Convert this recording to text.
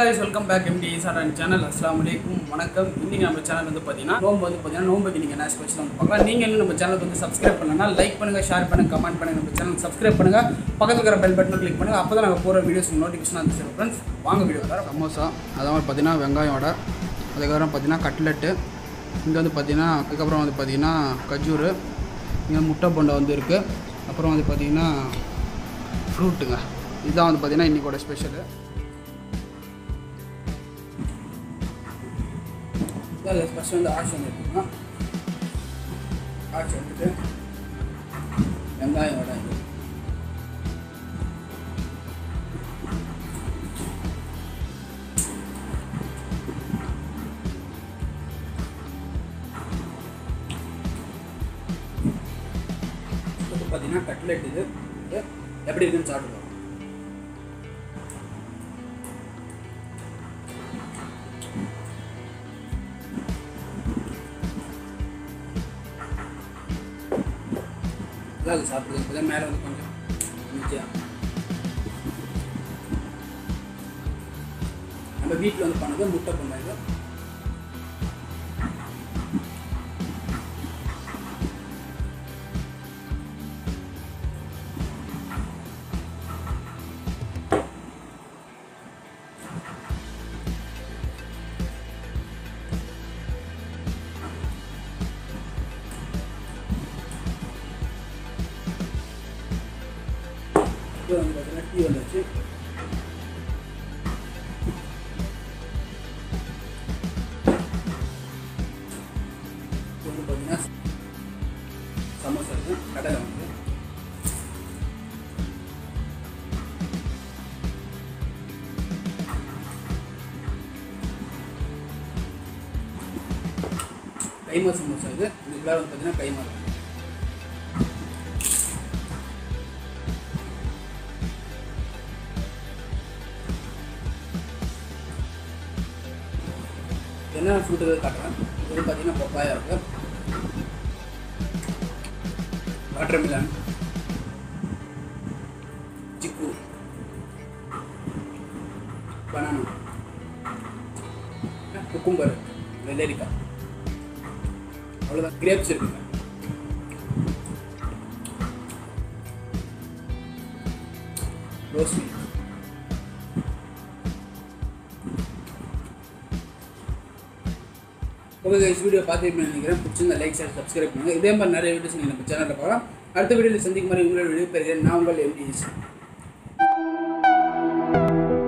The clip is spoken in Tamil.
guys வெல்கம் பேக் எம்டி சாட்டான் சேனல் அஸ்லாம் வலைக்கும் வணக்கம் இன்றைக்கி நம்ம சேனல் வந்து பார்த்தீங்கன்னா நோம்பு வந்து பார்த்தீங்கன்னா நோம்புக்கு நீங்கள் என்ன ஸ்பெஷல் வந்து பார்க்கலாம் நீங்கள் இன்னும் நம்ம சேனலுக்கு வந்து சப்ஸ்கிரைப் பண்ணலன்னா லைக் பண்ணுங்கள் ஷேர் பண்ணுங்கள் கமெண்ட் பண்ணுங்கள் நம்ம சேனல் சப்ஸ்கிரைப் பண்ணுங்கள் பக்கத்தில் இருக்கிற பெல் பட்டனை கிளிக் பண்ணுங்கள் அப்போ தான் நாங்கள் போகிற வீடியோஸ் நோட்டிஃபிகேஷன் வந்து சேரும் ஃப்ரெண்ட்ஸ் வாங்க வீடியோ வர சமோசா அதாவது பார்த்தீங்கன்னா வெங்காயம் வடை அதுக்கப்புறம் பார்த்தீங்கன்னா கட்லெட்டு இங்கே வந்து பார்த்தீங்கன்னா அதுக்கப்புறம் வந்து பார்த்தீங்கன்னா கஜூரு இங்கே முட்டை போண்டை வந்து இருக்குது அப்புறம் வந்து பார்த்தீங்கன்னா ஃப்ரூட்டுங்க இதுதான் வந்து பார்த்தீங்கன்னா இன்றைக்கோட ஸ்பெஷலு இதில் ஃபஸ்ட்டு வந்து ஆட்சி வந்து எடுத்துக்கலாம் ஆட்சி எடுத்துட்டு வெங்காயம் வடை இது இது பார்த்தீங்கன்னா கட்லெட் இது இது எப்படி இருக்குன்னு சாப்பிடுவோம் அதாவது சாப்பிடுறது இப்போ மேலே வந்து கொஞ்சம் நிச்சயம் நம்ம வீட்டில் வந்து பண்ணது முட்டை பண்ணது இது வந்து பார்த்தீங்கன்னா டீ வந்துச்சு இது வந்து பார்த்தீங்கன்னா சமோசா இருக்கு கடலை வந்து கைமா சமோசா இது இதுக்குள்ள வந்து பார்த்தீங்கன்னா கைமா இருக்கு என்ன ஃப்ரூட்டு காட்டுறேன் இது பார்த்தீங்கன்னா பப்பாயா இருக்கு watermelon chikoo banana cucumber வெள்ளரிக்காய் அவ்வளோதான் கிரேப்ஸ் இருக்குங்க rose milk okay guys video பார்த்துட்டு நினைக்கிறேன் பிடிச்சிருந்தா லைக் ஷேர் சப்ஸ்கிரைப் பண்ணுங்கள் இதே மாதிரி நிறைய வீடியோஸ் நீங்கள் நம்ம சேனலில் பார்க்கலாம் அடுத்த வீடியோவில் சந்திக்கும் மாதிரி உங்களோட வீடியோ பெறுகிறேன் நான் உங்கள் எம்டிஎஸ்